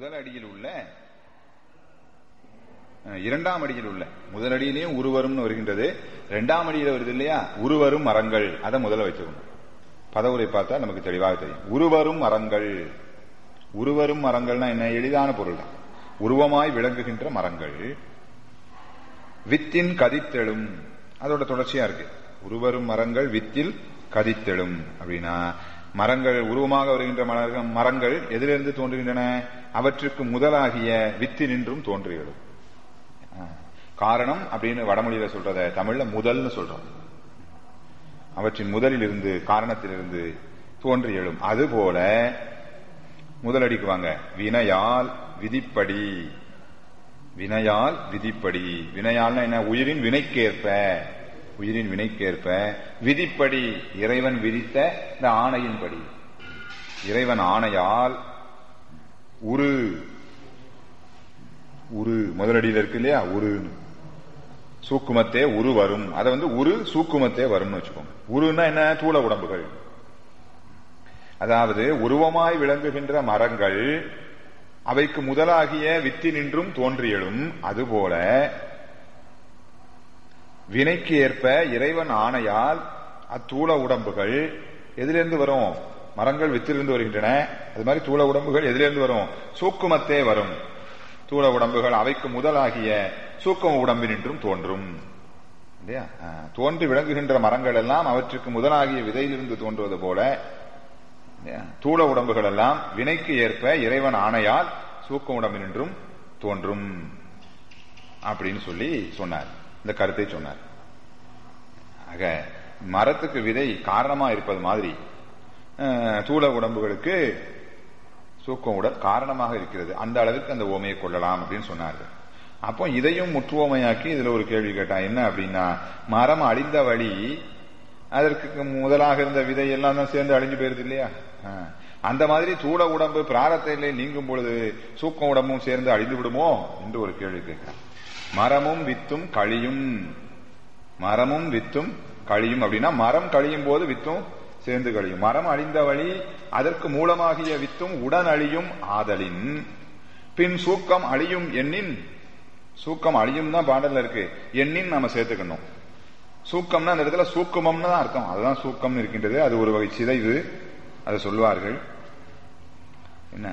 முதல் அடியில் உள்ள அஹ், இரண்டாம் அடியில் உள்ள முதல் அடியிலையும் உருவரும்னு வருகின்றது இரண்டாம் அடியில வருது இல்லையா உருவரும் மரங்கள் அதை முதல்ல வச்சுக்கணும் பதவுரை பார்த்தா நமக்கு தெளிவாக தெரியும் உருவரும் மரங்கள் உருவரும் மரங்கள்னா என்ன எளிதான பொருள் தான் உருவமாய் விளங்குகின்ற மரங்கள் வித்தின் கதித்தெழும் அதோட தொடர்ச்சியா இருக்கு உருவரும் மரங்கள் வித்தில் கதித்தெழும் அப்படின்னா மரங்கள் உருவமாக வருகின்ற மலர்கள் மரங்கள் எதிலிருந்து தோன்றுகின்றன அவற்றுக்கு முதலாகிய வித்தினின்றும் தோன்றுகிறது காரணம் அப்படின்னு வடமொழியில சொல்றத தமிழ்ல முதல்னு சொல்றோம் அவற்றின் முதலில் இருந்து காரணத்திலிருந்து தோன்றி எழும் அதுபோல முதலடிக்கு வாங்க வினையால் விதிப்படி வினையால் விதிப்படி வினையால்னா என்ன உயிரின் வினைக்கேற்ப உயிரின் வினைக்கேற்ப விதிப்படி இறைவன் விதித்த இந்த ஆணையின்படி இறைவன் ஆணையால் உரு உரு முதலடியில் இருக்கு இல்லையா உரு சூக்குமத்தே உரு வரும் அதை வந்து உரு சூக்குமத்தே வரும்னு வச்சுக்கோங்க உருன்னா என்ன தூள உடம்புகள் அதாவது உருவமாய் விளங்குகின்ற மரங்கள் அவைக்கு முதலாகிய வித்தினின்றும் தோன்றியலும் அதுபோல வினைக்கு ஏற்ப இறைவன் ஆணையால் அத்தூள உடம்புகள் எதிலிருந்து வரும் மரங்கள் வித்திலிருந்து வருகின்றன அது மாதிரி தூள உடம்புகள் எதிலிருந்து வரும் சூக்குமத்தே வரும் தூள உடம்புகள் அவைக்கு முதலாகிய சூக்கும உடம்பினின்றும் தோன்றும் இல்லையா ஆஹ், தோன்றி விளங்குகின்ற மரங்கள் எல்லாம் அவற்றுக்கு முதலாகிய விதையிலிருந்து தோன்றுவது போல இல்லையா? தூள உடம்புகள் எல்லாம் வினைக்கு ஏற்ப இறைவன் ஆணையால் சூக்க உடம்பினின்றும் தோன்றும் அப்படின்னு சொல்லி சொன்னார் இந்த கருத்தை சொன்னார் ஆக மரத்துக்கு விதை காரணமா இருப்பது மாதிரி அஹ், தூள உடம்புகளுக்கு சூக்கம் உடல் காரணமாக இருக்கிறது அந்த அளவுக்கு அந்த ஓமையை கொள்ளலாம் அப்படின்னு சொன்னார்கள் அப்போ இதையும் முற்றுவோமையாக்கி இதுல ஒரு கேள்வி கேட்டான் என்ன அப்படின்னா மரம் அழிந்த வழி அதற்கு முதலாக இருந்த விதை எல்லாம் தான் சேர்ந்து அழிஞ்சு போயிருது இல்லையா ஆ. அந்த மாதிரி தூள உடம்பு பிராரத்தையிலே நீங்கும் பொழுது சூக்கம் உடம்பும் சேர்ந்து அழிந்து விடுமோ என்று ஒரு கேள்வி கேட்கிறான் மரமும் வித்தும் கழியும் மரமும் வித்தும் கழியும் அப்படின்னா மரம் கழியும் போது வித்தும் சேர்ந்து கழியும் மரம் அழிந்த வழி அதற்கு மூலமாகிய வித்தும் உடன் அழியும் ஆதலின் பின் சூக்கம் அழியும் எண்ணின் சூக்கம் அழியும் தான் பாடல்ல இருக்கு எண்ணின் நாம சேர்த்துக்கணும் சூக்கம்னா அந்த இடத்துல சூக்குமம்னு தான் அர்த்தம் அதுதான் சூக்கம் இருக்கின்றது அது ஒரு வகை சிதைவு அதை சொல்வார்கள் என்ன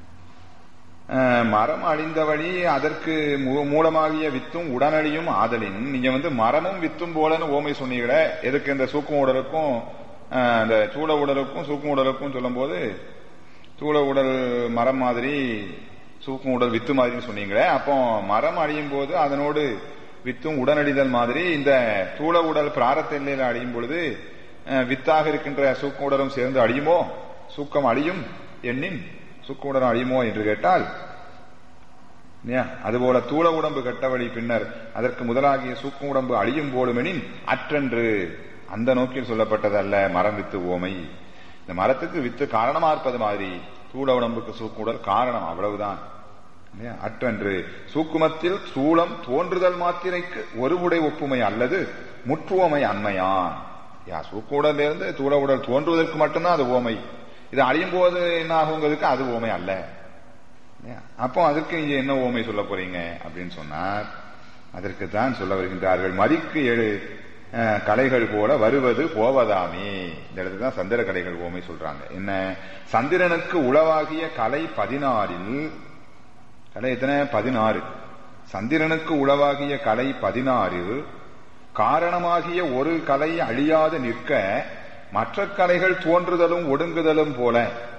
அஹ், மரம் அழிந்த வழி அதற்கு மூ- மூலமாகிய வித்தும் உடனடியும் ஆதலின் நீங்க வந்து மரமும் வித்தும் போலன்னு ஓமை சொன்னீங்களே எதுக்கு இந்த சூக்கும் உடலுக்கும் அஹ், இந்த சூட உடலுக்கும் சூக்கும் உடலுக்கும் சொல்லும்போது சூட உடல் மரம் மாதிரி சூக்கும் உடல் வித்து மாதிரின்னு சொன்னீங்களே அப்போ மரம் அழியும் போது அதனோடு வித்தும் உடனடிதல் மாதிரி இந்த தூள உடல் பிராரத்த எல்லையில அழியும் பொழுது அஹ், வித்தாக இருக்கின்ற சூக்க உடலும் சேர்ந்து அழியுமோ சூக்கம் அழியும் எண்ணின் சூக்க உடலும் அழியுமோ என்று கேட்டால் இல்லையா? அதுபோல தூள உடம்பு கட்டவழி பின்னர் அதற்கு முதலாகிய சூக்கும் உடம்பு அழியும் போலுமெனின் அற்றென்று அந்த நோக்கில் சொல்லப்பட்டதல்ல மரம் வித்து ஓமை இந்த மரத்துக்கு வித்து காரணமா இருப்பது மாதிரி தூள உடம்புக்கு சூக்குடல் காரணம் அவ்வளவுதான் இல்லையா? அற்றன்று சூக்குமத்தில் சூளம் தோன்றுதல் மாத்திரைக்கு ஒருவுடை ஒப்புமை அல்லது முற்றுவமை அண்மையான் யா சூக்குடல இருந்து தூள உடல் தோன்றுவதற்கு மட்டும்தான் அது ஓமை இது அழியும் போது என்ன ஆகுங்கிறதுக்கு அது ஓமை அல்ல இல்லையா? அப்போ அதற்கு இங்க என்ன ஓமை சொல்ல போறீங்க அப்படின்னு சொன்னார் அதற்கு தான் சொல்ல வருகின்றார்கள் மதிக்கு எழு அஹ், கலைகள் போல வருவது போவதாமே இந்த இடத்துல தான் சந்திர கலைகள் ஓமை சொல்றாங்க என்ன சந்திரனுக்கு உளவாகிய கலை பதினாறில் கலை எத்தனை பதினாறு சந்திரனுக்கு உளவாகிய கலை பதினாறில் காரணமாகிய ஒரு கலை அழியாது நிற்க மற்ற கலைகள் தோன்றுதலும் ஒடுங்குதலும் போல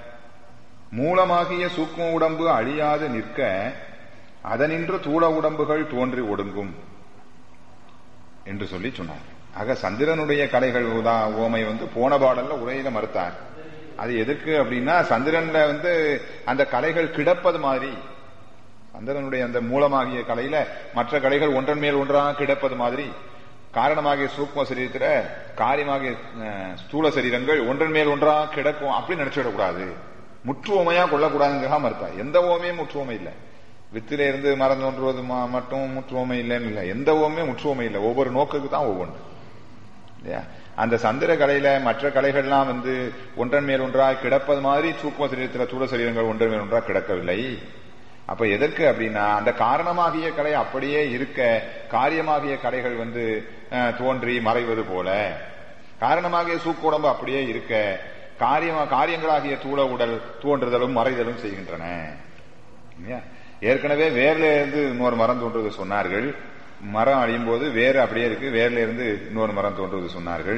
மூலமாகிய சூக்ம உடம்பு அழியாது நிற்க அதனின்று தூள உடம்புகள் தோன்றி ஒடுங்கும் என்று சொல்லி சொன்னார் ஆக சந்திரனுடைய கலைகள் உதா- ஓமை வந்து போன பாடல்ல உரையில மறுத்தார் அது எதுக்கு அப்படின்னா சந்திரன்ல வந்து அந்த கலைகள் கிடப்பது மாதிரி சந்திரனுடைய அந்த மூலமாகிய கலையில மற்ற கலைகள் ஒன்றன் மேல் ஒன்றாக கிடப்பது மாதிரி காரணமாகிய சூக்ம சரீரத்துல காரியமாகிய அஹ், ஸ்தூல சரீரங்கள் ஒன்றன் மேல் ஒன்றாக கிடக்கும் அப்படின்னு நினைச்சுவிடக்கூடாது முற்றுவமையா கொள்ளக்கூடாதுங்கிறா மறுத்தா எந்த ஓமையும் முற்றுவமை இல்லை வித்தில இருந்து மரம் தோன்றுவது ம- மட்டும் முற்றுவமை இல்லைன்னு இல்லை எந்த ஓமையும் முற்றுவமை இல்லை ஒவ்வொரு நோக்குக்கு தான் ஒவ்வொன்று இல்லையா அந்த சந்திர கலையில மற்ற கலைகள்லாம் வந்து ஒன்றன் மேல் ஒன்றாக கிடப்பது மாதிரி சூக்ம சரீரத்தில் தூள சரீரங்கள் ஒன்றன் மேல் ஒன்றாக கிடக்கவில்லை அப்ப எதற்கு அப்படின்னா அந்த காரணமாகிய கலை அப்படியே இருக்க காரியமாகிய கலைகள் வந்து அஹ், தோன்றி மறைவது போல காரணமாகிய சூக்குடம்பு அப்படியே இருக்க காரியமா காரியங்களாகிய தூள உடல் தோன்றுதலும் மறைதலும் செய்கின்றன இல்லையா? ஏற்கனவே வேர்ல இருந்து இன்னொரு மரம் தோன்றுவது சொன்னார்கள் மரம் அழியும் போது வேர் அப்படியே இருக்கு வேர்ல இருந்து இன்னொரு மரம் தோன்றுவது சொன்னார்கள்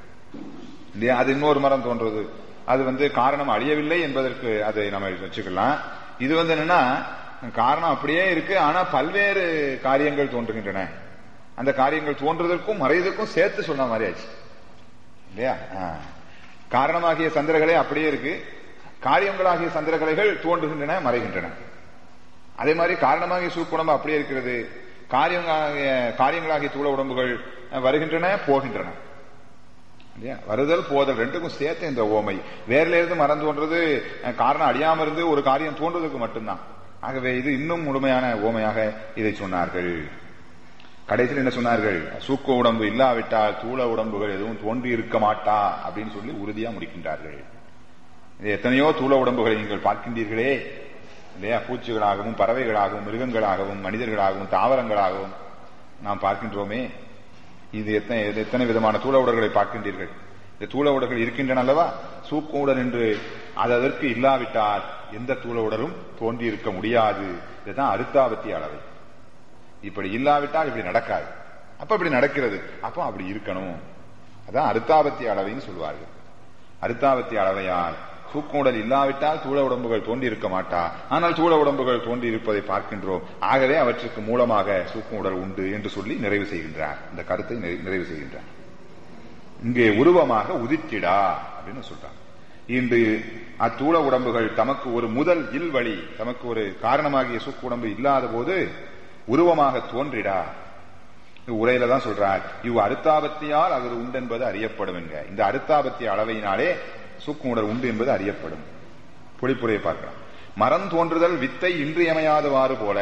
இல்லையா அது இன்னொரு மரம் தோன்றுவது அது வந்து காரணம் அழியவில்லை என்பதற்கு அதை நம்ம வச்சுக்கலாம் இது வந்து என்னன்னா காரணம் அப்படியே இருக்கு ஆனா பல்வேறு காரியங்கள் தோன்றுகின்றன அந்த காரியங்கள் தோன்றுவதற்கும் மறைவதற்கும் சேர்த்து சொன்ன மாதிரி ஆச்சு இல்லையா ஆ. காரணமாகிய சந்திரகலை அப்படியே இருக்கு காரியங்களாகிய சந்திரகலைகள் தோன்றுகின்றன மறைகின்றன அதே மாதிரி காரணமாகிய சூக்குடம்பு அப்படியே இருக்கிறது காரியங்களாகிய காரியங்களாகிய தூள உடம்புகள் அஹ், வருகின்றன போகின்றன இல்லையா வருதல் போதல் ரெண்டுக்கும் சேர்த்து இந்த ஓமை வேர்ல இருந்து மரம் தோன்றது அஹ், காரணம் அழியாம இருந்து ஒரு காரியம் தோன்றுவதற்கு மட்டும்தான் ஆகவே இது இன்னும் முழுமையான ஓமையாக இதை சொன்னார்கள் கடைசியில் என்ன சொன்னார்கள் சூக்க உடம்பு இல்லாவிட்டால் தூள உடம்புகள் எதுவும் தோன்றி இருக்க மாட்டா அப்படின்னு சொல்லி உறுதியா முடிக்கின்றார்கள் இது எத்தனையோ தூள உடம்புகளை நீங்கள் பார்க்கின்றீர்களே இல்லையா பூச்சிகளாகவும் பறவைகளாகவும் மிருகங்களாகவும் மனிதர்களாகவும் தாவரங்களாகவும் நாம் பார்க்கின்றோமே இது எத்தனை இது எத்தனை விதமான தூள உடல்களை பார்க்கின்றீர்கள் இந்த தூள உடல்கள் இருக்கின்றன அல்லவா சூக்க உடல் என்று அது அதற்கு இல்லாவிட்டால் எந்த தூள உடலும் தோன்றி இருக்க முடியாது இதுதான் அருத்தாபத்தி அளவை இப்படி இல்லாவிட்டால் இப்படி நடக்காது அப்ப இப்படி நடக்கிறது அப்போ அப்படி இருக்கணும் அதான் அருத்தாபத்தி அளவைன்னு சொல்வார்கள் அருத்தாபத்தி அளவையால் சூக்க உடல் இல்லாவிட்டால் தூள உடம்புகள் தோன்றி இருக்க மாட்டா ஆனால் தூள உடம்புகள் தோன்றி இருப்பதை பார்க்கின்றோம் ஆகவே அவற்றுக்கு மூலமாக சூக்க உடல் உண்டு என்று சொல்லி நிறைவு செய்கின்றார் இந்த கருத்தை நிறை- நிறைவு செய்கின்றார் இங்கே உருவமாக உதித்திடா அப்படின்னு சொல்றாங்க இன்று அத்தூள உடம்புகள் தமக்கு ஒரு முதல் இல்வழி தமக்கு ஒரு காரணமாகிய சூக்கு உடம்பு இல்லாத போது உருவமாக தோன்றிடா இது உரையில தான் சொல்றார் இவ் அருத்தாபத்தியால் அது உண்டு என்பது அறியப்படும் என்க இந்த அருத்தாபத்திய அளவையினாலே சூக்கும் உடல் உண்டு என்பது அறியப்படும் பொழிப்புரையை பார்க்கலாம் மரம் தோன்றுதல் வித்தை இன்றியமையாதவாறு போல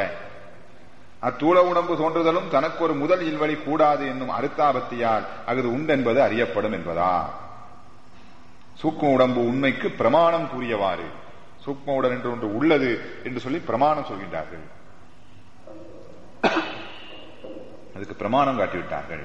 அத்தூள உடம்பு தோன்றுதலும் தனக்கு ஒரு முதல் இல்வழி கூடாது என்னும் அருத்தாபத்தியால் அஃது உண்டென்பது அறியப்படும் என்பதா சூக்ம உடம்பு உண்மைக்கு பிரமாணம் கூறியவாறு சூக்ம உடல் என்று ஒன்று உள்ளது என்று சொல்லி பிரமாணம் சொல்கின்றார்கள் அதுக்கு பிரமாணம் காட்டிவிட்டார்கள்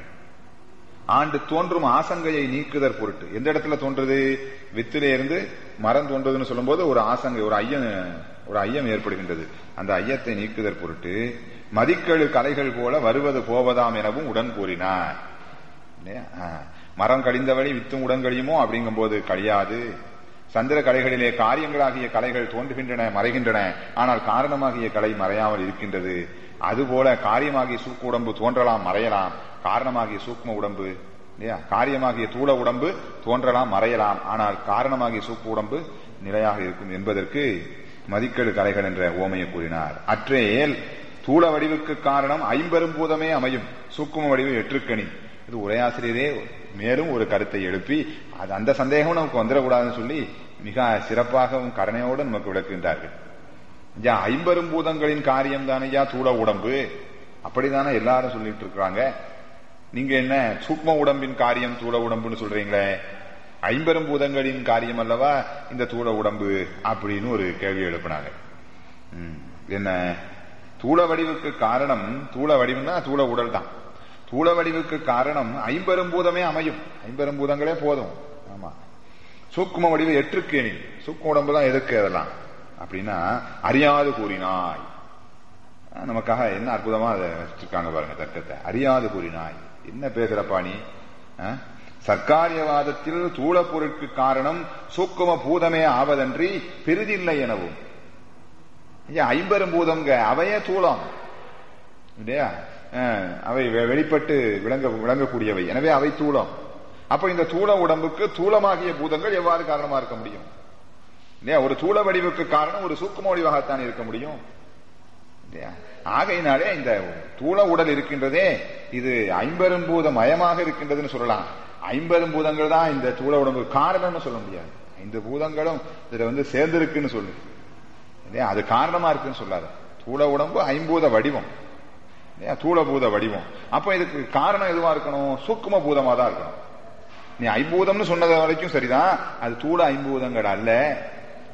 ஆண்டு தோன்றும் ஆசங்கையை நீக்குதற் பொருட்டு எந்த இடத்துல தோன்றுது வித்திலே இருந்து மரம் தோன்றுதுன்னு சொல்லும்போது ஒரு ஆசங்கை ஒரு ஐயம் ஒரு ஐயம் ஏற்படுகின்றது அந்த ஐயத்தை நீக்குதற் பொருட்டு மதிக்கழு கலைகள் போல வருவது போவதாம் எனவும் உடன் கூறினார் இல்லையா? ஆ. மரம் கழிந்த வழி வித்தும் உடன் கழியுமோ அப்படிங்கும் போது கழியாது சந்திர கலைகளிலே காரியங்களாகிய கலைகள் தோன்றுகின்றன மறைகின்றன ஆனால் காரணமாகிய கலை மறையாமல் இருக்கின்றது அதுபோல காரியமாகிய சூக்கு உடம்பு தோன்றலாம் மறையலாம் காரணமாகிய சூக்ம உடம்பு இல்லையா காரியமாகிய தூள உடம்பு தோன்றலாம் மறையலாம் ஆனால் காரணமாகிய சூக்கு உடம்பு நிலையாக இருக்கும் என்பதற்கு மதிக்கெடு கலைகள் என்ற ஓமையை கூறினார் அற்றேல் தூள வடிவுக்கு காரணம் ஐம்பெரும் பூதமே அமையும் சூக்கும வடிவு எற்றுக்கணி இது உரையாசிரியரே மேலும் ஒரு கருத்தை எழுப்பி அது அந்த சந்தேகம் நமக்கு வந்துடக்கூடாதுன்னு சொல்லி மிக சிறப்பாகவும் கருணையோடு நமக்கு விளக்குகின்றார்கள் ஐயா ஐம்பெரும் பூதங்களின் காரியம் தானையா தூள உடம்பு அப்படித்தானே எல்லாரும் சொல்லிட்டு இருக்கிறாங்க நீங்க என்ன சூக்ம உடம்பின் காரியம் தூள உடம்புன்னு சொல்றீங்களே ஐம்பெரும் பூதங்களின் காரியம் அல்லவா இந்த தூள உடம்பு அப்படின்னு ஒரு கேள்வி எழுப்பினாங்க ம், என்ன தூள வடிவுக்கு காரணம் தூள வடிவுன்னா தூள உடல் தான் தூள வடிவுக்கு காரணம் ஐம்பெரும் பூதமே அமையும் ஐம்பெரும் பூதங்களே போதும் ஆமா சூக்கும வடிவு எட்டுக்கு எனில் சூக்கும உடம்பு தான் எதுக்கு அதெல்லாம் அப்படின்னா அறியாது கூறினாய் அஹ் நமக்காக என்ன அற்புதமா அதை வச்சிருக்காங்க பாருங்க தர்க்கத்தை அறியாது கூறினாய் என்ன பேசுறப்பா நீ அஹ்? சர்க்காரியவாதத்தில் தூள பொருட்கு காரணம் சூக்கும பூதமே ஆவதன்றி பெரிதில்லை எனவும் ஐயா ஐம்பெரும் பூதங்க அவையே தூளம் இல்லையா அஹ், அவை வெ- வெளிப்பட்டு விளங்க விளங்கக்கூடியவை எனவே அவை தூளம் அப்ப இந்த தூள உடம்புக்கு தூளமாகிய பூதங்கள் எவ்வாறு காரணமா இருக்க முடியும் இல்லையா ஒரு தூள வடிவுக்கு காரணம் ஒரு சூக்கும வடிவாகத்தான் இருக்க முடியும் இல்லையா ஆகையினாலே இந்த தூள உடல் இருக்கின்றதே இது ஐம்பெரும் பூத மயமாக இருக்கின்றதுன்னு சொல்லலாம் ஐம்பெரும் பூதங்கள் தான் இந்த தூள உடம்பு காரணம்னு சொல்ல முடியாது இந்த பூதங்களும் இதுல வந்து சேர்ந்திருக்குன்னு சொல்லு இல்லையா அது காரணமா இருக்குன்னு சொல்லாது தூள உடம்பு ஐம்பூத வடிவம் இல்லையா தூளபூத வடிவம் அப்ப இதுக்கு காரணம் எதுவா இருக்கணும் சூக்கும பூதமா தான் இருக்கணும் நீ ஐம்பூதம்னு சொன்னது வரைக்கும் சரிதான் அது தூள ஐம்பூதங்கள் அல்ல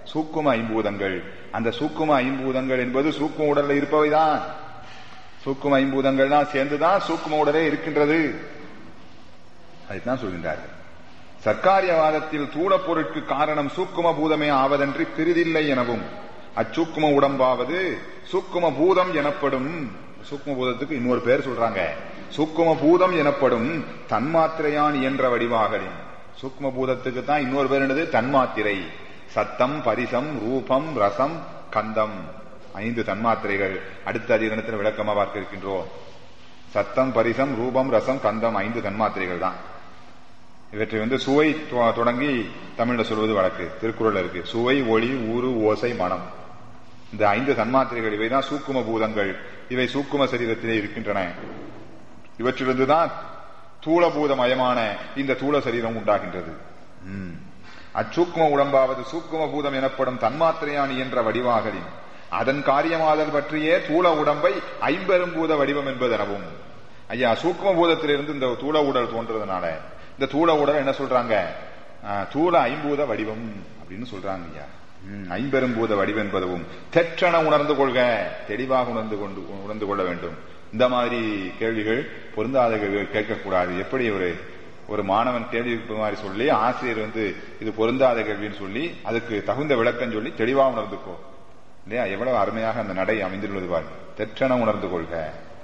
சூக்கும ஐம்பூதங்கள் அந்த சூக்கும ஐம்பூதங்கள் என்பது சூக்கும உடல்ல இருப்பவைதான் சூக்கும ஐம்பூதங்கள் தான் சேர்ந்துதான் சூக்கும உடலே இருக்கின்றது அதுதான் சொல்கின்றார்கள் சர்க்காரியவாதத்தில் தூளப்பொருட்கு காரணம் சூக்கும பூதமே ஆவதன்றி பிரிதில்லை எனவும் அச்சூக்கும உடம்பாவது சூக்கும பூதம் எனப்படும் சூக்கும பூதத்துக்கு இன்னொரு பேர் சொல்றாங்க சூக்கும பூதம் எனப்படும் தன்மாத்திரையான் இயன்ற வடிவாகலின் சூக்கும பூதத்துக்கு தான் இன்னொரு பேர் என்னது தன்மாத்திரை சத்தம் பரிசம் ரூபம் ரசம் கந்தம் ஐந்து தன்மாத்திரைகள் அடுத்த அதிகரணத்தில் விளக்கமா பார்க்க இருக்கின்றோம் சத்தம் பரிசம் ரூபம் ரசம் கந்தம் ஐந்து தன்மாத்திரைகள் தான் இவற்றை வந்து சுவை தொ- தொடங்கி தமிழ்ல சொல்வது வழக்கு திருக்குறள் இருக்கு சுவை ஒளி ஊறு ஓசை மனம் இந்த ஐந்து தன்மாத்திரைகள் இவைதான் சூக்கும பூதங்கள் இவை சூக்கும சரீரத்திலே இருக்கின்றன இவற்றிலிருந்துதான் தூளபூதமயமான இந்த தூள சரீரம் உண்டாகின்றது ம். அச்சூக்கும உடம்பாவது சூக்கும பூதம் எனப்படும் தன்மாத்திரையான் என்ற வடிவாகலின் அதன் காரியமாதல் பற்றியே தூள உடம்பை ஐம்பெரும்பூத வடிவம் என்பதெனவும் ஐயா சூக்கும பூதத்திலிருந்து இந்த தூள உடல் தோன்றதுனால இந்த தூள உடல் என்ன சொல்றாங்க ஆ, தூள ஐம்பூத வடிவம் அப்படின்னு சொல்றாங்க ஐயா ம், ஐம்பெரும்பூத வடிவம் என்பதும் தெற்றென உணர்ந்து கொள்க தெளிவாக உணர்ந்து கொண்டு உணர்ந்து கொள்ள வேண்டும் இந்த மாதிரி கேள்விகள் பொருந்தாத கேள்விகள் கேட்கக்கூடாது எப்படி ஒரு ஒரு மாணவன் கேள்வி இருப்பது மாதிரி சொல்லி ஆசிரியர் வந்து இது பொருந்தாத கேள்வின்னு சொல்லி அதுக்கு தகுந்த விளக்கம் சொல்லி தெளிவா உணர்ந்துக்கோ இல்லையா எவ்வளவு அருமையாக அந்த நடை அமைந்துள்ளது பாரு தெற்றென உணர்ந்து கொள்க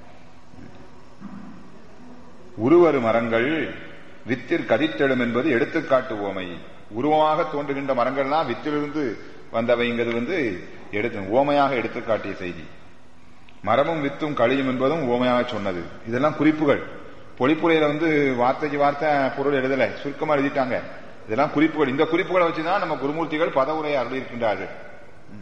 உருவரு மரங்கள் வித்திற் கதித்தெழும் என்பது எடுத்துக்காட்டு ஓமை உருவமாக தோன்றுகின்ற மரங்கள்லாம் வித்திலிருந்து வந்தவைங்கிறது வந்து எடுத்து ஓமையாக எடுத்துக்காட்டிய செய்தி மரமும் வித்தும் கழியும் என்பதும் ஓமையாக சொன்னது இதெல்லாம் குறிப்புகள் பொழிப்புரையில வந்து வார்த்தைக்கு வார்த்தை பொருள் எழுதல சுருக்கமா எழுதிட்டாங்க இதெல்லாம் குறிப்புகள் இந்த குறிப்புகளை வச்சுதான் நம்ம குருமூர்த்திகள் பதவுரை அருள் இருக்கின்றார்கள் ம்.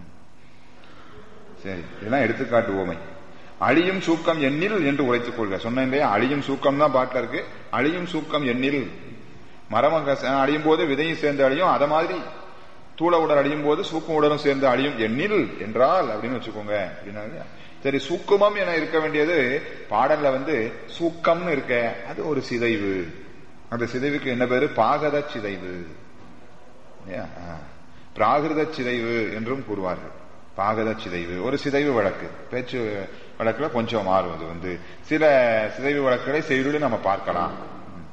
சரி இதெல்லாம் எடுத்துக்காட்டு ஓமை அழியும் சூக்கம் எண்ணில் என்று உரைத்துக் கொள்க சொன்னேன் இல்லையா அழியும் சூக்கம் தான் பாட்டுல இருக்கு அழியும் சூக்கம் எண்ணில் மரம் அங்க ச- அழியும் போது விதையும் சேர்ந்து அழியும் அத மாதிரி தூள உடல் அழியும் போது சூக்கும் உடலும் சேர்ந்து அழியும் எண்ணில் என்றால் அப்படின்னு வச்சுக்கோங்க அப்படின்னா சரி சூக்குமம் என இருக்க வேண்டியது பாடல்ல வந்து சூக்கம்னு இருக்க அது ஒரு சிதைவு அந்த சிதைவுக்கு என்ன பேரு பாகத சிதைவு இல்லையா? ஆ. பிராகிருத சிதைவு என்றும் கூறுவார்கள் பாகத சிதைவு ஒரு சிதைவு வழக்கு பேச்சு வழக்குல கொஞ்சம் மாறும் அது வந்து சில சிதைவு வழக்குகளை செய்யுளில் நம்ம பார்க்கலாம் ம்.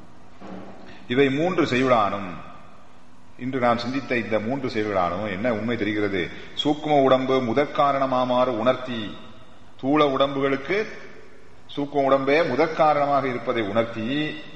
இவை மூன்று செய்யுளானும் இன்று நாம் சிந்தித்த இந்த மூன்று செய்யுளானும் என்ன உண்மை தெரிகிறது சூக்கும உடம்பு முதற்காரணமாமாறு உணர்த்தி தூள உடம்புகளுக்கு சூக்கும உடம்பே முதற்காரணமாக இருப்பதை உணர்த்தி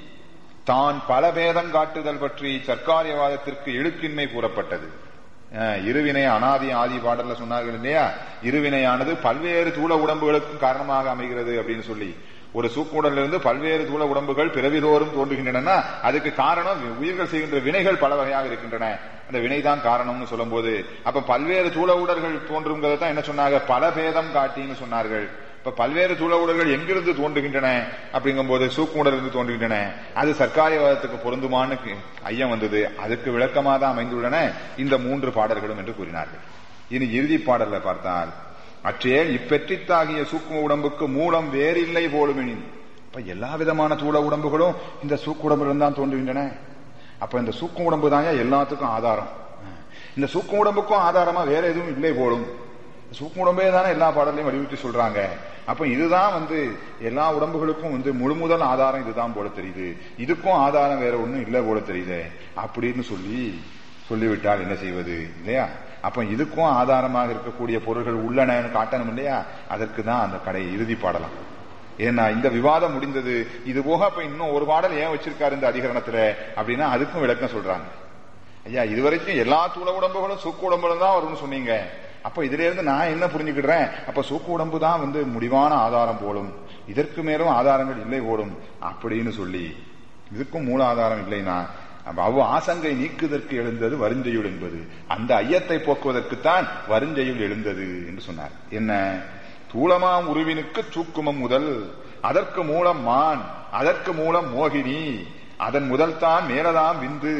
தான் பல பேதம் காட்டுதல் பற்றி சர்க்காரியவாதத்திற்கு இழுக்கின்மை கூறப்பட்டது அஹ், இருவினை அனாதி ஆதி பாடல்ல சொன்னார்கள் இல்லையா இருவினையானது பல்வேறு தூள உடம்புகளுக்கும் காரணமாக அமைகிறது அப்படின்னு சொல்லி ஒரு சூக்குடல்ல இருந்து பல்வேறு தூள உடம்புகள் பிறவிதோறும் தோன்றுகின்றன அதுக்கு காரணம் உயிர்கள் செய்கின்ற வினைகள் பல வகையாக இருக்கின்றன அந்த வினைதான் காரணம்னு சொல்லும்போது அப்ப பல்வேறு தூள உடல்கள் தோன்றுங்கிறத தான் என்ன சொன்னாங்க பல பேதம் காட்டின்னு சொன்னார்கள் இப்ப பல்வேறு தூள உடல்கள் எங்கிருந்து தோன்றுகின்றன அப்படிங்கும்போது சூக்குடலிருந்து தோன்றுகின்றன அது சர்க்காரியவாதத்துக்கு பொருந்துமான்னு கி- ஐயம் வந்தது அதுக்கு விளக்கமாக தான் அமைந்துள்ளன இந்த மூன்று பாடல்களும் என்று கூறினார்கள் இனி இறுதி பாடல்ல பார்த்தால் அற்றேல் இப்பெற்றித்தாகிய சூக்கும உடம்புக்கு மூலம் வேறில்லை போலுமெனின் அப்ப எல்லா விதமான தூள உடம்புகளும் இந்த சூக்குடம்பிலிருந்து தான் தோன்றுகின்றன அப்ப இந்த சூக்கும் உடம்பு தான் எல்லாத்துக்கும் ஆதாரம் இந்த சூக்கும் உடம்புக்கும் ஆதாரமா வேற எதுவும் இல்லை போலும் சூக்கும் உடம்பே தானே எல்லா பாடலையும் வலியுறுத்தி சொல்றாங்க அப்ப இதுதான் வந்து எல்லா உடம்புகளுக்கும் வந்து முழு முதல் ஆதாரம் இதுதான் போல தெரியுது இதுக்கும் ஆதாரம் வேற ஒண்ணும் இல்லை போல தெரியுது அப்படின்னு சொல்லி சொல்லிவிட்டால் என்ன செய்வது இல்லையா அப்ப இதுக்கும் ஆதாரமாக இருக்கக்கூடிய பொருள்கள் உள்ளனன்னு காட்டணும் இல்லையா அதற்கு தான் அந்த கடை இறுதி பாடலாம் ஏன்னா இந்த விவாதம் முடிந்தது இது போக அப்ப இன்னும் ஒரு பாடல் ஏன் வச்சிருக்காரு இந்த அதிகரணத்துல அப்படின்னா அதுக்கும் விளக்கம் சொல்றாங்க ஐயா இதுவரைக்கும் எல்லா தூள உடம்புகளும் சூக்கு உடம்புகளும் தான் வரும்னு சொன்னீங்க அப்ப இதுல இருந்து நான் என்ன புரிஞ்சுக்கிடுறேன் அப்ப சூக்கு உடம்பு தான் வந்து முடிவான ஆதாரம் போலும் இதற்கு மேலும் ஆதாரங்கள் இல்லை போலும் அப்படின்னு சொல்லி இதுக்கும் மூல ஆதாரம் இல்லைனா அப்ப அவ்வ ஆசங்கை நீக்குதற்கு எழுந்தது வருஞ்செயுள் என்பது அந்த ஐயத்தை போக்குவதற்குத்தான் வருஞ்செயுள் எழுந்தது என்று சொன்னார் என்ன தூளமாம் உருவினுக்கு சூக்குமம் முதல் அதற்கு மூலம் மான் அதற்கு மூலம் மோகினி அதன் முதல் தான் மேலதாம் விந்து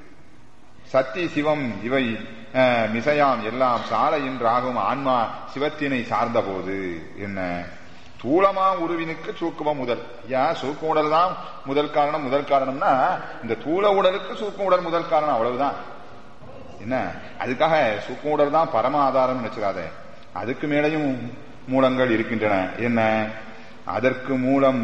சத்தி சிவம் இவை அஹ், மிசையாம் எல்லாம் சாலையின் ராகும் ஆன்மா சிவத்தினை சார்ந்த போது என்ன தூளமா உருவினுக்கு சூக்குமம் முதல் ஐயா சூக்கும் உடல் தான் முதல் காரணம் முதல் காரணம்னா இந்த தூள உடலுக்கு சூக்கும் உடல் முதல் காரணம் அவ்வளவுதான் என்ன அதுக்காக சூக்கும உடல் தான் பரம ஆதாரம் நினைச்சிடாத அதுக்கு மேலையும் மூலங்கள் இருக்கின்றன என்ன அதற்கு மூலம்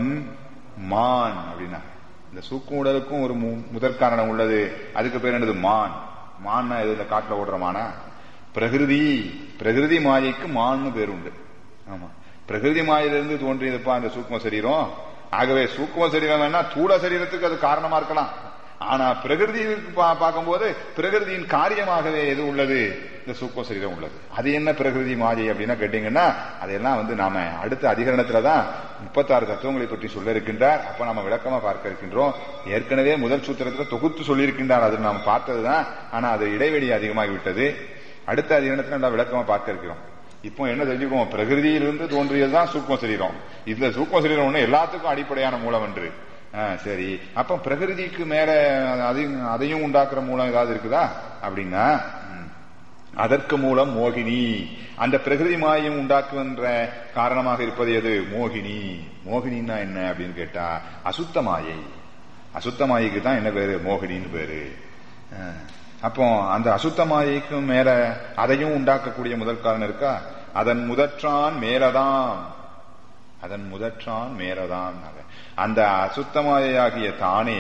மான் அப்படின்னா இந்த சூக்கும் உடலுக்கும் ஒரு மு- முதற் காரணம் உள்ளது அதுக்கு பேர் என்னது மான் மான்னா இதுல காட்டுல ஓடுற மானா பிரகிருதி பிரகிருதி மாயைக்கு மான்னு பேர் உண்டு ஆமா பிரகிருதி மாயிலிருந்து தோன்றியதுப்பா இந்த சூக்ம சரீரம் ஆகவே சூக்ம சரீரம் வேணா தூள சரீரத்துக்கு அது காரணமா இருக்கலாம் ஆனா பிரகிருதிக்கு பா- பார்க்கும்போது பிரகிருதியின் காரியமாகவே எது உள்ளது இந்த சூக்ம சரீரம் உள்ளது அது என்ன பிரகிருதி மாயை அப்படின்னா கேட்டீங்கன்னா அதெல்லாம் வந்து நாம அடுத்த அதிகரணத்துலதான் முப்பத்தாறு தத்துவங்களை பற்றி சொல்ல இருக்கின்றார் அப்ப நம்ம விளக்கமா பார்க்க இருக்கின்றோம் ஏற்கனவே முதல் சூத்திரத்துல தொகுத்து சொல்லியிருக்கின்றார் அது நாம் பார்த்ததுதான் ஆனா அது இடைவெளி அதிகமாகி விட்டது அடுத்த அதிகரணத்துல நம்ம விளக்கமா பார்க்க இருக்கிறோம் இப்போ என்ன தெரிஞ்சுக்குவோம் பிரகிருதியிலிருந்து தோன்றியதுதான் சூக்ம சரீரம் இதுல சூக்ம சரீரம் ஒண்ணு எல்லாத்துக்கும் அடிப்படையான மூலம் என்று ஆ, சரி அப்ப பிரகிருதிக்கு மேல அதையும் அதையும் உண்டாக்குற மூலம் ஏதாவது இருக்குதா அப்படின்னா ம். அதற்கு மூலம் மோகினி அந்த பிரகிருதி மாயம் உண்டாக்குகின்ற காரணமாக இருப்பது எது மோகினி மோகினின்னா என்ன அப்படின்னு கேட்டா அசுத்த மாயை அசுத்த மாயைக்கு தான் என்ன பேரு மோகினின்னு பேரு அஹ், அப்போ அந்த அசுத்த மாயைக்கும் மேல அதையும் உண்டாக்கக்கூடிய முதல் காரணம் இருக்கா அதன் முதற்றான் மேலதான் அதன் முதற்றான் மேலதான் அந்த அசுத்தமாயாகிய தானே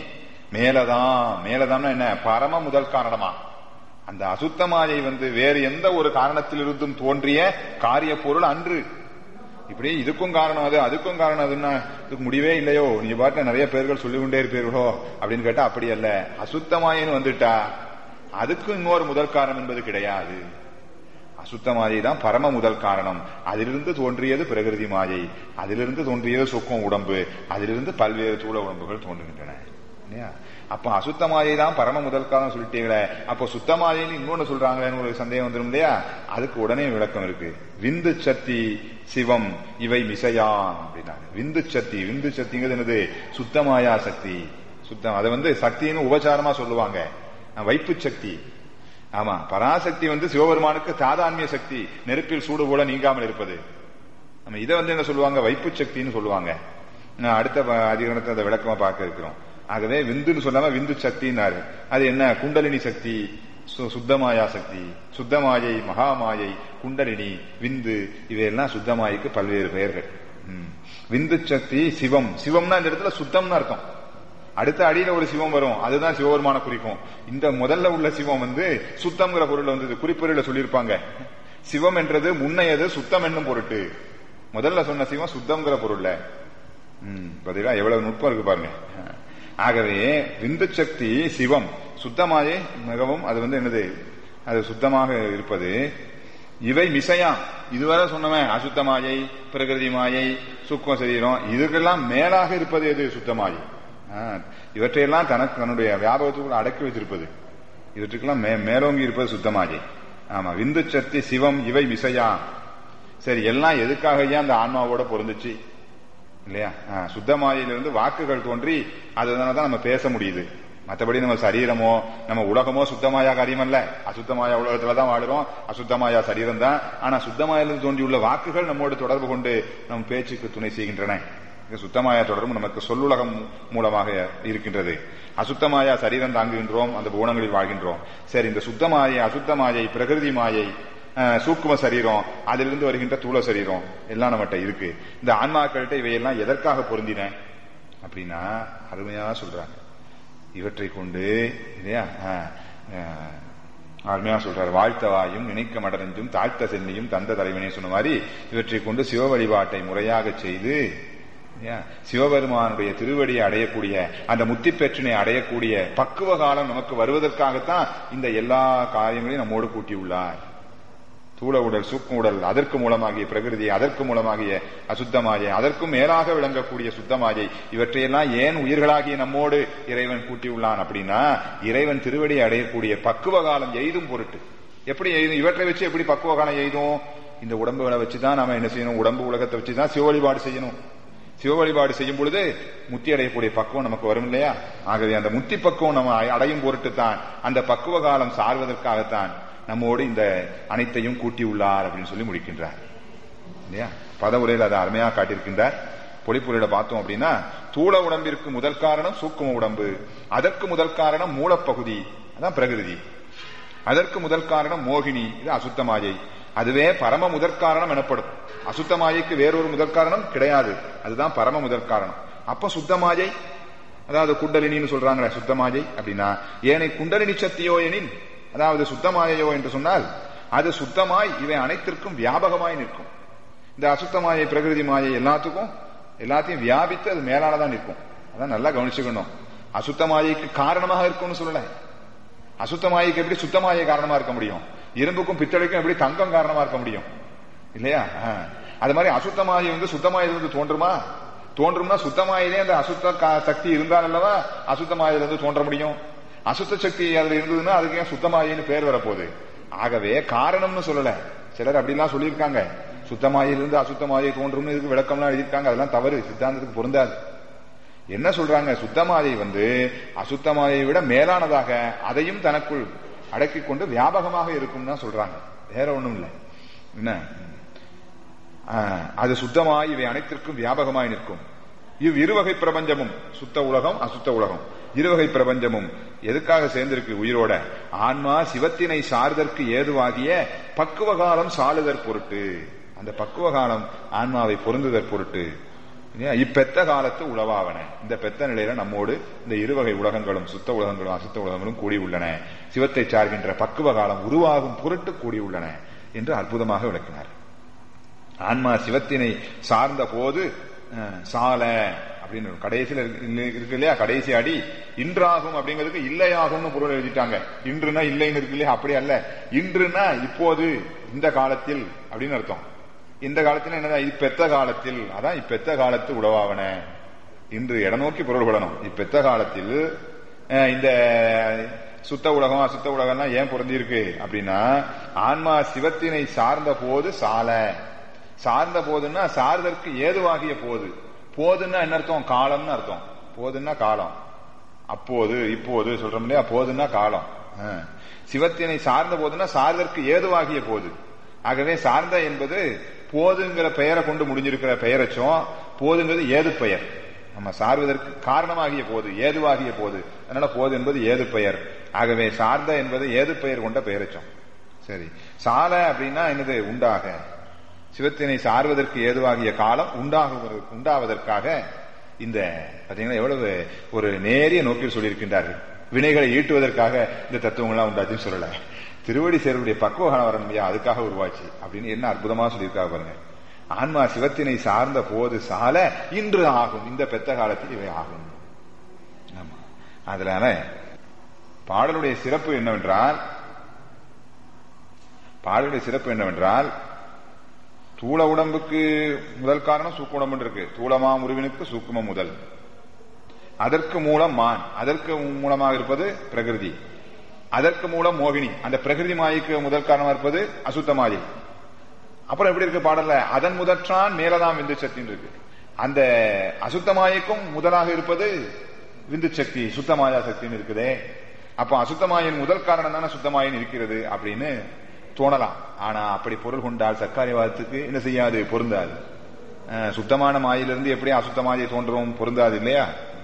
மேலதான் மேலதான்னா என்ன பரம முதல் காரணமா அந்த அசுத்தமாயை வந்து வேறு எந்த ஒரு காரணத்திலிருந்தும் தோன்றிய காரிய பொருள் அன்று இப்படி இதுக்கும் காரணம் அது அதுக்கும் காரணம் அதுன்னா இதுக்கு முடிவே இல்லையோ நீங்க பாட்டு நிறைய பேர்கள் சொல்லிக் கொண்டே இருப்பீர்களோ அப்படின்னு கேட்டா அப்படி அல்ல அசுத்தமாயின்னு வந்துட்டா அதுக்கும் இன்னொரு முதல் காரணம் என்பது கிடையாது அசுத்த மாயை தான் பரம முதல் காரணம் அதிலிருந்து தோன்றியது பிரகிருதி மாயை அதிலிருந்து தோன்றியது சுக்கம் உடம்பு அதிலிருந்து பல்வேறு சூழ உடம்புகள் தோன்றுகின்றன இல்லையா அப்ப அசுத்த மாயை தான் பரம முதல் காரணம் சொல்லிட்டீங்களே அப்போ சுத்த மாயைன்னு இன்னொன்னு சொல்றாங்களேன்னு ஒரு சந்தேகம் வந்துடும் இல்லையா அதுக்கு உடனே விளக்கம் இருக்கு விந்து சக்தி சிவம் இவை மிசையான் அப்படின்னாங்க விந்து சக்தி விந்து சக்திங்கிறது என்னது சுத்தமாயா சக்தி சுத்தம் அதை வந்து சக்தின்னு உபச்சாரமா சொல்லுவாங்க வைப்பு சக்தி ஆமா பராசக்தி வந்து சிவபெருமானுக்கு தாதான்மிய சக்தி நெருப்பில் சூடு போல நீங்காமல் இருப்பது நம்ம இதை வந்து என்ன சொல்லுவாங்க வைப்பு சக்தின்னு சொல்லுவாங்க நான் அடுத்த ப- அதிகரணத்தை அதை விளக்கமா பார்க்க இருக்கிறோம் ஆகவே விந்துன்னு சொல்லாம விந்து சக்தின்னாரு அது என்ன குண்டலினி சக்தி சு- சுத்தமாயா சக்தி சுத்தமாயை மகாமாயை குண்டலினி விந்து இவையெல்லாம் சுத்தமாய்க்கு பல்வேறு பெயர்கள் ம். விந்து சக்தி சிவம் சிவம்னா இந்த இடத்துல சுத்தம்னு அர்த்தம் அடுத்த அடியில ஒரு சிவம் வரும் அதுதான் சிவபெருமான குறிக்கும் இந்த முதல்ல உள்ள சிவம் வந்து சுத்தம்ங்கிற பொருள் வந்து குறிப்பொருள சொல்லியிருப்பாங்க சிவம் என்றது முன்னையது சுத்தம் என்னும் பொருட்டு முதல்ல சொன்ன சிவம் சுத்தம்ங்கிற பொருள்ல ம், பாத்தீங்களா எவ்வளவு நுட்பம் இருக்கு பாருங்க ஆகவே விந்து சக்தி சிவம் சுத்தமாயே மிகவும் அது வந்து என்னது அது சுத்தமாக இருப்பது இவை மிசையாம் இதுவரை சொன்னவன் அசுத்த மாயை பிரகிருதி மாயை சுக்ம சரீரம் இதுக்கெல்லாம் மேலாக இருப்பது எது சுத்தமாயை ஆ, இவற்றையெல்லாம் தனக்கு தன்னுடைய வியாபகத்துக்குள்ள அடக்கி வைத்திருப்பது இவற்றுக்கெல்லாம் மே மேலோங்கி இருப்பது சுத்தமாயை ஆமா விந்து சக்தி சிவம் இவை மிசையா சரி எல்லாம் எதுக்காக ஐயா அந்த ஆன்மாவோட பொருந்துச்சு இல்லையா ஆ, சுத்தமாயிலிருந்து வாக்குகள் தோன்றி அதனால தான் நம்ம பேச முடியுது மற்றபடி நம்ம சரீரமோ நம்ம உலகமோ சுத்தமாயா காரியம் அல்ல அசுத்தமாயா உலகத்துல தான் வாழுறோம் அசுத்தமாயா சரீரம் தான் ஆனா சுத்தமாயிலிருந்து தோன்றியுள்ள வாக்குகள் நம்மோடு தொடர்பு கொண்டு நம் பேச்சுக்கு துணை செய்கின்றன இங்க சுத்தமாயா தொடர்பு நமக்கு சொல்லுலகம் மூலமாக இருக்கின்றது அசுத்தமாயா சரீரம் தாங்குகின்றோம் அந்த குணங்களில் வாழ்கின்றோம் சரி இந்த சுத்தமாயை அசுத்தமாயை பிரகிருதி மாயை அஹ், சூக்கும சரீரம் அதிலிருந்து வருகின்ற தூள சரீரம் எல்லாம் நம்மகிட்ட இருக்கு இந்த ஆன்மாக்கள்கிட்ட இவையெல்லாம் எதற்காக பொருந்தின அப்படின்னா அருமையா சொல்றாங்க இவற்றை கொண்டு இல்லையா அஹ், அஹ், அருமையா சொல்றாரு வாழ்த்த வாயும் நினைக்க மடரஞ்சும் தாழ்த்த சென்னியும் தந்த தலைவனே சொன்ன மாதிரி இவற்றை கொண்டு சிவ வழிபாட்டை முறையாக செய்து இல்லையா, சிவபெருமானுடைய திருவடியை அடையக்கூடிய அந்த முத்தி பெற்றினை அடையக்கூடிய பக்குவ காலம் நமக்கு வருவதற்காகத்தான் இந்த எல்லா காரியங்களையும் நம்மோடு கூட்டியுள்ளார் தூள உடல் சூக்கும் உடல் அதற்கு மூலமாகிய பிரகிருதி அதற்கு மூலமாகிய அசுத்தமாயை அதற்கும் மேலாக விளங்கக்கூடிய சுத்தமாயை இவற்றையெல்லாம் ஏன் உயிர்களாகிய நம்மோடு இறைவன் கூட்டியுள்ளான் அப்படின்னா இறைவன் திருவடியை அடையக்கூடிய பக்குவ காலம் எய்தும் பொருட்டு எப்படி எய்தும் இவற்றை வச்சு எப்படி பக்குவ காலம் எய்தும் இந்த உடம்புகளை வச்சுதான் நாம என்ன செய்யணும் உடம்பு உலகத்தை வச்சுதான் சிவ வழிபாடு செய்யணும் சிவ வழிபாடு செய்யும் பொழுது முத்தி அடையக்கூடிய பக்குவம் நமக்கு வரும் இல்லையா ஆகவே அந்த முத்தி பக்குவம் நம்ம அடையும் பொருட்டு தான் அந்த பக்குவ காலம் சார்வதற்காகத்தான் நம்மோடு இந்த அனைத்தையும் கூட்டியுள்ளார் அப்படின்னு சொல்லி முடிக்கின்றார் இல்லையா பதவுரையில் அதை அருமையாக காட்டியிருக்கின்றார் பொழிப்புரையில பார்த்தோம் அப்படின்னா தூள உடம்பிற்கு முதல் காரணம் சூக்கும உடம்பு அதற்கு முதல் காரணம் மூலப்பகுதி அதான் பிரகிருதி அதற்கு முதல் காரணம் மோகினி இது அசுத்த மாயை அதுவே பரம முதற் காரணம் எனப்படும் அசுத்த மாயைக்கு வேறொரு முதற் காரணம் கிடையாது அதுதான் பரம முதற் காரணம் அப்ப சுத்த மாயை அதாவது குண்டலினின்னு சொல்றாங்களே சுத்த மாயை அப்படின்னா ஏனை குண்டலினி சக்தியோ எனில் அதாவது சுத்தமாயையோ என்று சொன்னால் அது சுத்தமாய் இவை அனைத்திற்கும் வியாபகமாய் நிற்கும் இந்த அசுத்த மாயை பிரகிருதி மாயை எல்லாத்துக்கும் எல்லாத்தையும் வியாபித்து அது மேலானதான் நிற்கும் அதான் நல்லா கவனிச்சுக்கணும் அசுத்த மாயைக்கு காரணமாக இருக்கும்னு சொல்லல அசுத்த மாயைக்கு எப்படி சுத்த மாயை காரணமா இருக்க முடியும் இரும்புக்கும் பித்தளைக்கும் எப்படி தங்கம் காரணமா இருக்க முடியும் இல்லையா ஆ. அது மாதிரி அசுத்த மாயை வந்து சுத்தமாயிலிருந்து தோன்றுமா தோன்றும்னா சுத்தமாயிலே அந்த அசுத்த கா- சக்தி இருந்தால் அல்லவா அசுத்த மாயிலிருந்து தோன்ற முடியும் அசுத்த சக்தி அதுல இருந்ததுன்னா அதுக்கு ஏன் சுத்தமாயின்னு பேர் வரப்போகுது ஆகவே காரணம்னு சொல்லல சிலர் அப்படிலாம் சொல்லியிருக்காங்க சுத்தமாயிலிருந்து அசுத்தமாயை தோன்றும்னு இதுக்கு விளக்கம்லாம் எழுதியிருக்காங்க அதெல்லாம் தவறு சித்தாந்தத்துக்கு பொருந்தாது என்ன சொல்றாங்க சுத்தமாயை வந்து அசுத்தமாயை விட மேலானதாக அதையும் தனக்குள் அடக்கிக் கொண்டு வியாபகமாக இருக்கும் தான் சொல்றாங்க வேற ஒண்ணும் இல்லை என்ன ஆஹ், அது சுத்தமாய் இவை அனைத்திற்கும் வியாபகமாய் நிற்கும் இவ் இருவகை பிரபஞ்சமும் சுத்த உலகம் அசுத்த உலகம் இருவகை பிரபஞ்சமும் எதுக்காக சேர்ந்திருக்கு உயிரோட ஆன்மா சிவத்தினை சார்தற்கு ஏதுவாகிய பக்குவ காலம் சாளுதற் பொருட்டு அந்த பக்குவ காலம் ஆன்மாவை பொருந்துதற் பொருட்டு இல்லையா? இப்பெத்த காலத்து உளவாவன இந்த பெத்த நிலையில நம்மோடு இந்த இருவகை உலகங்களும் சுத்த உலகங்களும் அசுத்த உலகங்களும் கூடி உள்ளன சிவத்தை சார்கின்ற பக்குவ காலம் உருவாகும் பொருட்டு கூடி உள்ளன என்று அற்புதமாக விளக்கினார் ஆன்மா சிவத்தினை சார்ந்த போது அஹ், சால அப்படின்னு ஒரு கடைசியில இருக்கு இருக்கு இல்லையா கடைசி அடி இன்றாகும் அப்படிங்கிறதுக்கு இல்லையாகும்னு பொருள் எழுதிட்டாங்க இன்றுனா இல்லைன்னு இருக்கு இல்லையா அப்படி அல்ல இன்றுனா இப்போது இந்த காலத்தில் அப்படின்னு அர்த்தம் இந்த காலத்துல என்னதான் இப்பெத்த காலத்தில் அதான் இப்பெத்த காலத்து உழவாவன இன்று இடநோக்கி பொருள் கொள்ளணும் இப்பெத்த காலத்தில் அஹ், இந்த சுத்த உலகம் அசுத்த உலகம்லாம் ஏன் பொருந்தி இருக்கு அப்படின்னா ஆன்மா சிவத்தினை சார்ந்த போது சால சார்ந்த போதுன்னா சார்தற்கு ஏதுவாகிய போது போதுன்னா என்ன அர்த்தம் காலம்னு அர்த்தம் போதுன்னா காலம் அப்போது இப்போது சொல்றோம் இல்லையா போதுன்னா காலம் ஆ. சிவத்தினை சார்ந்த போதுன்னா சார்தற்கு ஏதுவாகிய போது ஆகவே சார்ந்த என்பது போதுங்கிற பெயரை கொண்டு முடிஞ்சிருக்கிற பெயரச்சும் போதுங்கிறது ஏது பெயர் நம்ம சார்வதற்கு காரணமாகிய போது ஏதுவாகிய போது அதனால போது என்பது ஏது பெயர் ஆகவே சார்ந்த என்பது ஏது பெயர் கொண்ட பெயரச்சம் சரி சால அப்படின்னா என்னது உண்டாக சிவத்தினை சார்வதற்கு ஏதுவாகிய காலம் உண்டாகுவதற்கு உண்டாவதற்காக இந்த பாத்தீங்கன்னா எவ்வளவு ஒரு நேரிய நோக்கில் சொல்லியிருக்கின்றார்கள் வினைகளை ஈட்டுவதற்காக இந்த தத்துவங்கள்லாம் உண்டாச்சுன்னு சொல்லல திருவடி சேருடைய பக்குவகாலம் வரணும் இல்லையா அதுக்காக உருவாச்சு அப்படின்னு என்ன அற்புதமா சொல்லியிருக்காங்க பாருங்க ஆன்மா சிவத்தினை சார்ந்த போது சால இன்று ஆகும் இந்த பெத்த காலத்தில் இவை ஆகும் ஆமா அதனால பாடலுடைய சிறப்பு என்னவென்றால் பாடலுடைய சிறப்பு என்னவென்றால் தூள உடம்புக்கு முதல் காரணம் சூக்கு உடம்பு இருக்கு தூளமா முருவினுக்கு சூக்கும முதல் அதற்கு மூலம் மான் அதற்கு மூலமாக இருப்பது பிரகிருதி அதற்கு மூலம் மோகினி அந்த பிரகிருதி மாய்க்கு முதல் காரணமா இருப்பது அசுத்த மாயை அப்புறம் எப்படி இருக்கு பாடல்ல அதன் முதற்றான் மேலதான் விந்து சக்தின்னு இருக்கு அந்த அசுத்த மாயைக்கும் முதலாக இருப்பது விந்து சக்தி சுத்தமாயா சக்தின்னு இருக்குதே அப்ப அசுத்தமாயின் முதல் காரணம் தானே சுத்தமாயின் இருக்கிறது அப்படின்னு தோணலாம் ஆனா அப்படி பொருள் கொண்டால் சர்க்காரிவாதத்துக்கு என்ன செய்யாது பொருந்தாது அஹ், சுத்தமான மாயிலிருந்து எப்படி அசுத்த மாயை தோன்றும் பொருந்தாது இல்லையா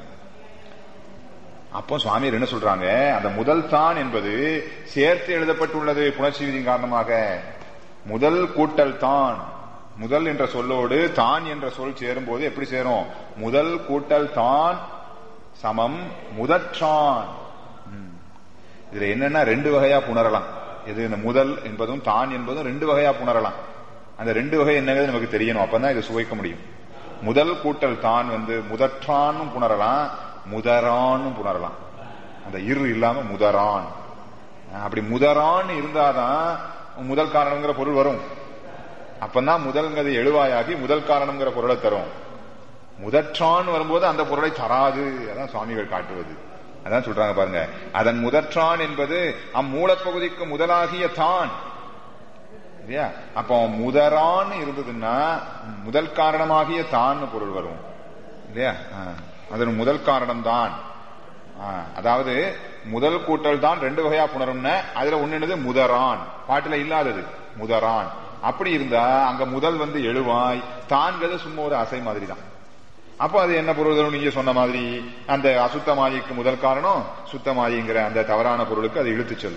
அப்போ சுவாமியார் என்ன சொல்றாங்க அந்த முதல் தான் என்பது சேர்த்து எழுதப்பட்டுள்ளது புணர்ச்சி விதியின் காரணமாக முதல் கூட்டல் தான் முதல் என்ற சொல்லோடு தான் என்ற சொல் சேரும்போது எப்படி சேரும் முதல் கூட்டல் தான் சமம் முதற்றான் ம். இதுல என்னன்னா ரெண்டு வகையா புணரலாம் இது இந்த முதல் என்பதும் தான் என்பதும் ரெண்டு வகையா புணரலாம் அந்த ரெண்டு வகை என்னங்கிறது நமக்கு தெரியணும் அப்பதான் இதை சுவைக்க முடியும் முதல் கூட்டல் தான் வந்து முதற்றான்னு புணரலாம் முதரான்னு புணரலாம் அந்த இரு இல்லாம முதரான் அப்படி முதரான் இருந்தாதான் முதல் காரணம்ங்கிற பொருள் வரும் அப்பதான் முதல்ங்கிறது எழுவாயாகி முதல் காரணம்ங்கிற பொருளை தரும் முதற்றான் வரும்போது அந்த பொருளை தராது அதான் சுவாமிகள் காட்டுவது அதான் சொல்றாங்க பாருங்க அதன் முதற்றான் என்பது அம்மூலப்பகுதிக்கு முதலாகிய தான் இல்லையா அப்போ முதரான்னு இருந்ததுன்னா முதல் காரணமாகிய தான் பொருள் வரும் இல்லையா ஆ. அதன் முதல் காரணம் தான் அதாவது முதல் கூட்டல் தான் ரெண்டு வகையா புணரும்னா அதுல ஒண்ணு என்னது முதரான் பாட்டுல இல்லாதது முதரான் அப்படி இருந்தா அங்க முதல் வந்து எழுவாய் தான்கிறது சும்மா ஒரு அசை மாதிரி தான் அப்போ அது என்ன பொருள் தரும் நீங்க சொன்ன மாதிரி அந்த அசுத்த மாயைக்கு முதல் காரணம் சுத்த மாயைங்கிற அந்த தவறான பொருளுக்கு அது இழுத்து செல்லும்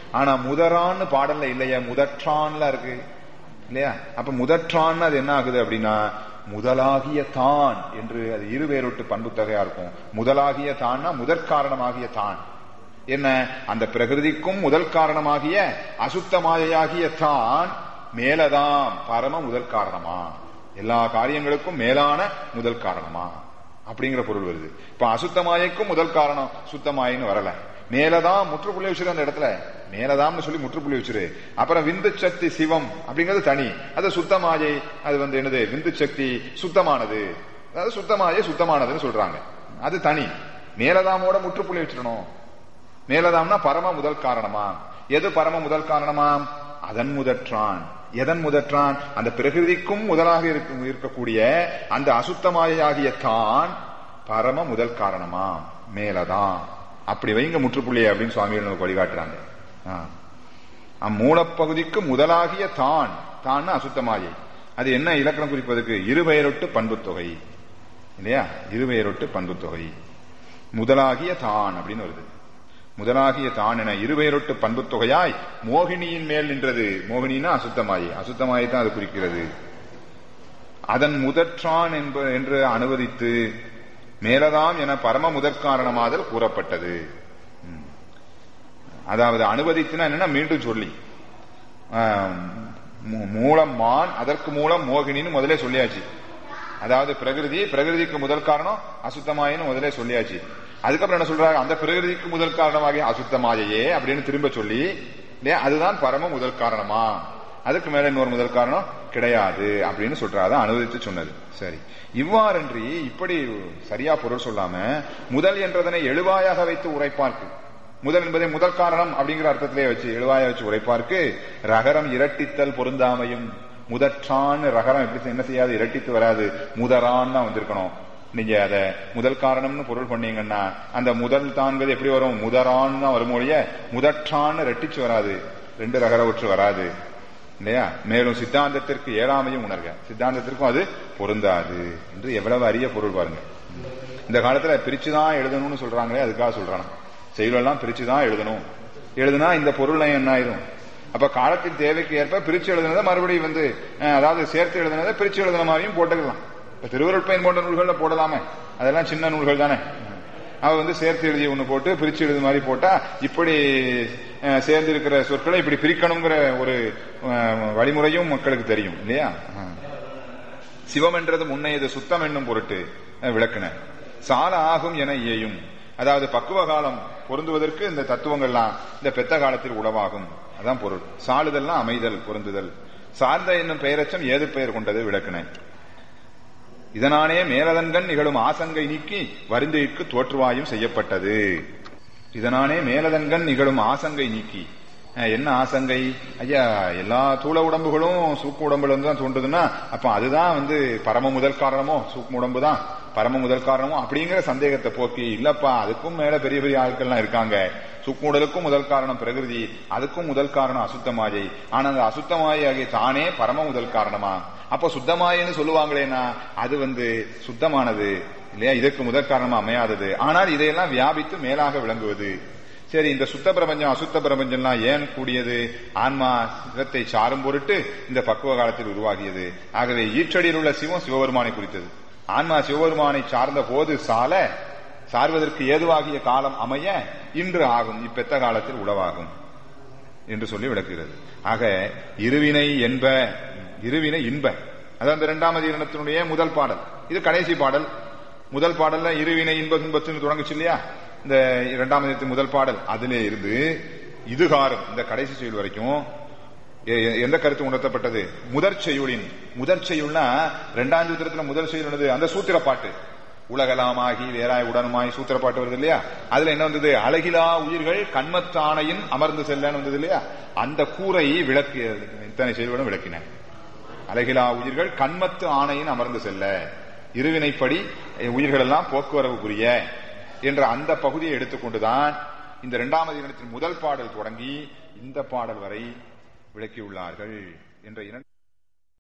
ஆனா முதரான்னு பாடல்ல இல்லையா முதற்றான்ல இருக்கு இல்லையா அப்ப முதற்றான் அது என்ன ஆகுது அப்படின்னா முதலாகிய தான் என்று அது இருவேரொட்டு பண்பு தொகையா இருக்கும் முதலாகிய தான்னா முதற் காரணமாகிய தான் என்ன அந்த பிரகிருதிக்கும் முதல் காரணமாகிய அசுத்த மாயையாகிய தான் மேலதாம் பரம முதல் காரணமா எல்லா காரியங்களுக்கும் மேலான முதல் காரணமா அப்படிங்கிற பொருள் வருது இப்ப அசுத்த மாயைக்கும் முதல் காரணம் சுத்தமாயின்னு வரல மேலதான் முற்றுப்புள்ளி வச்சிரு அந்த இடத்துல மேலதாம்னு சொல்லி முற்றுப்புள்ளி வச்சிரு அப்புறம் விந்து சக்தி சிவம் அப்படிங்கிறது தனி அது சுத்தமாயை அது வந்து என்னது விந்து சக்தி சுத்தமானது அதாவது சுத்தமாயை சுத்தமானதுன்னு சொல்றாங்க அது தனி மேலதாமோட முற்றுப்புள்ளி வச்சிடணும் மேலதாம்னா பரம முதல் காரணமா எது பரம முதல் காரணமா அதன் முதற்றான் எதன் முதற்றான் அந்த பிரகிருதிக்கும் முதலாக இருக்கும் இருக்கக்கூடிய அந்த அசுத்தமாயாகிய தான் பரம முதல் காரணமா மேலதான் அப்படி வைங்க முற்றுப்புள்ளி அப்படின்னு சுவாமிகள் நமக்கு வழிகாட்டுறாங்க அம்மூலப்பகுதிக்கு முதலாகிய தான் தான் அசுத்தமாயை அது என்ன இலக்கணம் குறிப்பதற்கு இருபெயரொட்டு பண்புத்தொகை இல்லையா இருபெயரொட்டு பண்புத்தொகை முதலாகிய தான் அப்படின்னு வருது முதலாகிய தான் என இருபெயரொட்டு பண்புத்தொகையாய் மோகினியின் மேல் நின்றது மோகினினா அசுத்தமாயை அசுத்தமாயை தான் அது குறிக்கிறது அதன் முதற்றான் என்ப என்று அனுவதித்து மேலதாம் என பரம முதற்காரணமாதல் கூறப்பட்டது அதாவது அனுவதித்துனா என்னன்னா மீண்டும் சொல்லி மூலம் மான் அதற்கு மூலம் மோகினின்னு முதலே சொல்லியாச்சு அதாவது பிரகிருதி பிரகிருதிக்கு முதல் காரணம் அசுத்தமாயின்னு முதலே சொல்லியாச்சு அதுக்கப்புறம் என்ன சொல்றாங்க அந்த பிரகிருதிக்கு முதல் காரணமாகிய அசுத்தமாயையே அப்படின்னு திரும்ப சொல்லி இல்லையா அதுதான் பரம முதல் காரணமா அதுக்கு மேல இன்னொரு முதல் காரணம் கிடையாது அப்படின்னு சொல்றாரு அனுமதித்து சொன்னது சரி இவ்வாறன்றி இப்படி சரியா பொருள் சொல்லாம முதல் என்றதனை எழுவாயாக வைத்து உரைப்பார்க்கு முதல் என்பதை முதல் காரணம் அப்படிங்கிற அர்த்தத்திலே வச்சு எழுவாய வச்சு உரைப்பார்க்கு ரகரம் இரட்டித்தல் பொருந்தாமையும் முதற்றான் ரகரம் எப்படி என்ன செய்யாது இரட்டித்து வராது முதரான் தான் வந்திருக்கணும் நீங்க அத முதல் காரணம்னு பொருள் பண்ணீங்கன்னா அந்த முதல் தான்கிறது எப்படி வரும் முதரான் தான் வரும் மொழிய முதற்றான்னு ரெட்டிச்சு வராது ரெண்டு ரகர ஒற்று வராது இல்லையா மேலும் சித்தாந்தத்திற்கு ஏழாமையும் உணர்க சித்தாந்தத்திற்கும் அது பொருந்தாது என்று எவ்வளவு அரிய பொருள் பாருங்க இந்த காலத்துல பிரிச்சுதான் எழுதணும்னு சொல்றாங்களே அதுக்காக சொல்றாங்க செயலெல்லாம் பிரிச்சுதான் எழுதணும் எழுதுனா இந்த பொருள் என்ன ஆயிரும் அப்ப காலத்தின் தேவைக்கு ஏற்ப பிரிச்சு எழுதுனதை மறுபடியும் வந்து அதாவது சேர்த்து எழுதுனதை பிரிச்சு எழுதுன மாதிரியும் போட்டுக்கலாம் இப்ப திருவருட்பயன் போன்ற நூல்கள்ல போடலாமே அதெல்லாம் சின்ன நூல்கள் தானே அவ வந்து சேர்த்து எழுதி ஒண்ணு போட்டு பிரிச்சு எழுது மாதிரி போட்டா இப்படி சேர்ந்து இருக்கிற சொற்களை இப்படி பிரிக்கணுங்கிற ஒரு வழிமுறையும் மக்களுக்கு தெரியும் இல்லையா சிவம் என்றது முன்னையது சுத்தம் என்னும் பொருட்டு விளக்குன சால ஆகும் என ஏயும் அதாவது பக்குவ காலம் பொருந்துவதற்கு இந்த தத்துவங்கள்லாம் இந்த பெத்த காலத்தில் உளவாகும் அதான் பொருள் சாளுதல்லாம் அமைதல் பொருந்துதல் சார்ந்த என்னும் பெயரச்சம் ஏது பெயர் கொண்டது விளக்குன இதனானே மேலதன்கண் நிகழும் ஆசங்கை நீக்கி வருந்தைக்கு தோற்றுவாயும் செய்யப்பட்டது இதனானே மேலதன்கண் நிகழும் ஆசங்கை நீக்கி என்ன ஆசங்கை ஐயா எல்லா தூள உடம்புகளும் சூக்கு உடம்புல இருந்து தான் தோன்றுதுன்னா அப்ப அதுதான் வந்து பரம முதல் காரணமோ சூக்கு உடம்பு தான் பரம முதல் காரணமோ அப்படிங்கிற சந்தேகத்தை போக்கி இல்லப்பா அதுக்கும் மேல பெரிய பெரிய ஆட்கள்லாம் இருக்காங்க சுக்குடலுக்கும் முதல் காரணம் பிரகிருதி அதுக்கும் முதல் காரணம் அசுத்தமாயை ஆனா அந்த அசுத்தமாயை ஆகிய தானே பரம முதல் காரணமா அப்ப சுத்தமாயின்னு சொல்லுவாங்களேனா அது வந்து சுத்தமானது இல்லையா இதற்கு முதல் காரணமா அமையாதது ஆனால் இதையெல்லாம் வியாபித்து மேலாக விளங்குவது சரி இந்த சுத்த பிரபஞ்சம் அசுத்த பிரபஞ்சம்லாம் ஏன் கூடியது ஆன்மா சிவத்தை சாரும் பொருட்டு இந்த பக்குவ காலத்தில் உருவாகியது ஆகவே ஈற்றடியில் உள்ள சிவம் சிவபெருமானை குறித்தது ஆன்மா சிவபெருமானை சார்ந்த போது சால சார்வதற்கு ஏதுவாகிய காலம் அமைய இன்று ஆகும் இப்பெத்த காலத்தில் உளவாகும் என்று சொல்லி விளக்குகிறது ஆக இருவினை என்ப இருவினை இன்ப அதான் இந்த இரண்டாம் அதிகரணத்தினுடைய முதல் பாடல் இது கடைசி பாடல் முதல் பாடல்ல இருவினை இன்ப துன்பத்துன்னு தொடங்குச்சு இல்லையா இந்த இரண்டாம் அதிகத்தின் முதல் பாடல் அதிலே இருந்து இதுகாரம் இந்த கடைசி செயல் வரைக்கும் எந்த கருத்து உணர்த்தப்பட்டது முதற் செய்யுளின் முதற் செய்யுள்னா இரண்டாம் சூத்திரத்துல முதல் செய்யுள் அந்த சூத்திர பாட்டு உலகலாமாகி வேறாய் உடனுமாய் சூத்திர பாட்டு வருது இல்லையா அதுல என்ன வந்தது அழகிலா உயிர்கள் கண்மத்தானையின் அமர்ந்து செல்லன்னு வந்தது இல்லையா அந்த கூரை விளக்கு இத்தனை செய்திகளும் விளக்கின அழகிலா உயிர்கள் கண்மத்து ஆணையின் அமர்ந்து செல்ல இருவினைப்படி உயிர்கள் எல்லாம் போக்குவரவு புரிய என்ற அந்த பகுதியை எடுத்துக்கொண்டுதான் இந்த இரண்டாம் அதிகாரத்தின் முதல் பாடல் தொடங்கி இந்த பாடல் வரை விளக்கியுள்ளார்கள் என்ற இரண்டு